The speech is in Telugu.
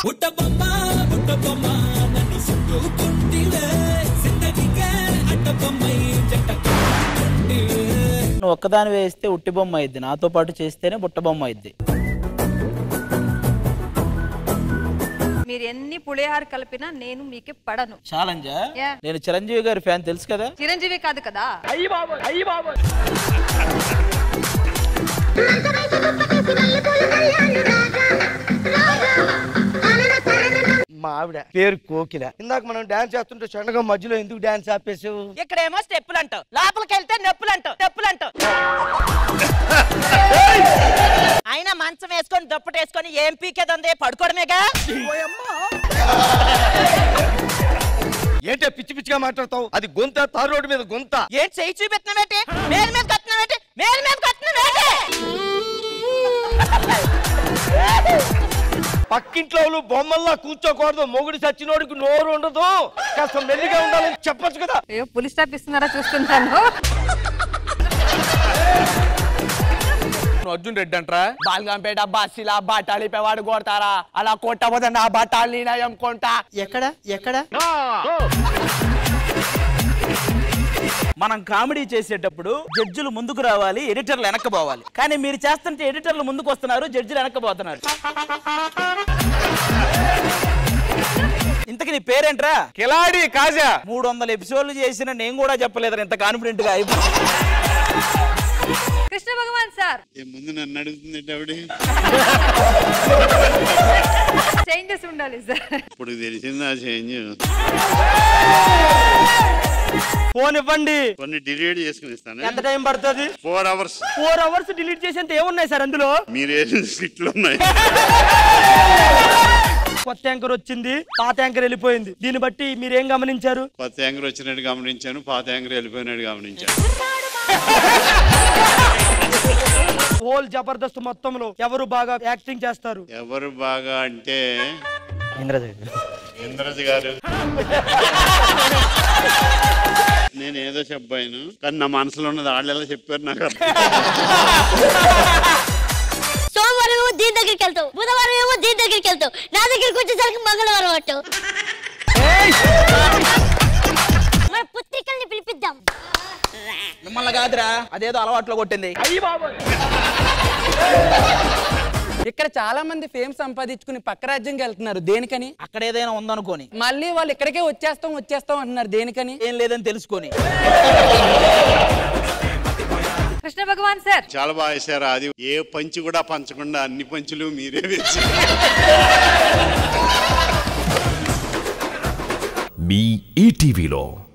బుట్టబొమ్మ బుట్టబొమ్మ నన్ను చుట్టుకుంటివే సిందటికే అడ్డబొమ్మై జంట కట్టుకుంటివే నువ్వు ఒక్కదాని వేస్తే ఉట్టి బొమ్మ అయింది నాతో పాటు చేస్తేనే బుట్ట బొమ్మ అయింది మీరు ఎన్ని పులిహార కలిపినా నేను మీకే పడను ఛాలెంజా Yeah. నేను చిరంజీవి గారి ఫ్యాన్ తెలుసు కదా చిరంజీవి కాదు కదా మా ఆవిడ పేరు కోకిల ఇందాక మనం డాన్స్ చేస్తుంటే చెండగా మధ్యలో ఎందుకు డాన్స్ ఆపేసావు ఇక్కడేమో స్టెప్పులు అంటావు లోపలికి వెళ్తే నొప్పులు అంటావు నొప్పులు అంటావు అయినా మంచం వేసుకొని దుప్పటి వేసుకొని ఏం పీకేదంది పడుకోవడమేగా ఏంటే పిచ్చి పిచ్చిగా మాట్లాడతావు అది గొంత తారు రోడ్డు మీద గొంత ఏం చెయ్యి చూపెత్తున్నావేటి మేలు మీద కత్తున్నావేటి మేలు మీద కత్తున్నావేటి పక్కింట్లో వాళ్ళు బొమ్మల్లా కూర్చోకూడదు మొగుడు చచ్చినోడికి నోరు ఉండదు కాస్త మెల్లిగా ఉండాలని చెప్పొచ్చు కదా అయ్యో పులి స్టాప్ ఇస్తున్నారా చూస్తుంటాను అర్జున్ రెడ్డి అంటారా బాల్గంపేట బస్సులా బట్టాలి పెవాడు కొడతారా అలా కొట్టబోతే నా బట్టాలి నయం కొంటా ఎక్కడ ఎక్కడ మనం కామెడీ చేసేటప్పుడు జడ్జిలు ముందుకు రావాలి ఎడిటర్లు వెనక్కి పోవాలి కానీ మీరు చేస్తుంటే ఎడిటర్లు ముందుకు వస్తున్నారు జడ్జిలు వెనక్కి పోతున్నారు ఇంతకి నీ పేరేంట్రా కిలాడి కాజా మూడు వందల ఎపిసోడ్లు చేసిన నేను కూడా చెప్పలేదు ఇంత కాన్ఫిడెంట్ గా అయిపోయి కృష్ణ భగవాన్ సార్ ఏ ముందు నన్ను అడుగుతుంది ఆవిడ చేంజెస్ ఉండాలి సార్ ఇప్పుడు తెలిసింది ఆ చేంజ్ ఫోన్ ఇవ్వండి కొన్ని డిలీట్ చేసుకుని ఇస్తాను ఎంత టైం పడుతుంది four hours four hours delete చేసేంత ఏమున్నాయి సార్ అందులో మీరు వేసిన స్కిట్లు ఉన్నాయి కొత్త యాంకర్ వచ్చింది పాత యాంకర్ వెళ్ళిపోయింది దీన్ని బట్టి మీరేం గమనించారు కొత్త యాంకర్ వచ్చినట్టు గమనించాను పాత యాంకర్ వెళ్ళిపోయినట్టు గమనించాను హోల్ జబర్దస్త్ మొత్తంలో ఎవరు బాగా యాక్టింగ్ చేస్తారు ఎవరు బాగా అంటే ఇంద్రజాడు ఇంద్రజ్ గారు నేను ఏదో చెప్పాను కానీ నా మనసులో ఉన్నది వాళ్ళు ఎలా చెప్పారు నాకు అర్థం సోమవారం ఏమో దీని దగ్గరికి వెళ్తావు బుధవారం ఏమో దీని దగ్గరికి వెళ్తావు నా దగ్గరికి వచ్చేసరికి మంగళవారం అంటావు మన పుత్రికల్ని పిలిపిద్దాం మిమ్మల్ని కాదురా అదేదో అలవాట్లో కొట్టింది ఇక్కడ చాలా మంది ఫేమ్ సంపాదించుకుని పక్క రాజ్యంకి వెళ్తున్నారు దేనికని అక్కడ ఏదైనా ఉందనుకోని మళ్ళీ వాళ్ళు ఇక్కడికే వచ్చేస్తాం వచ్చేస్తాం అంటున్నారు దేనికని ఏం లేదని తెలుసుకొని కృష్ణ భగవాన్ సార్ చాలా బాగా వేశారు అది ఏ పంచి కూడా పంచకుండా అన్ని పంచులు మీరే వేసి మీ ఈటీవీలో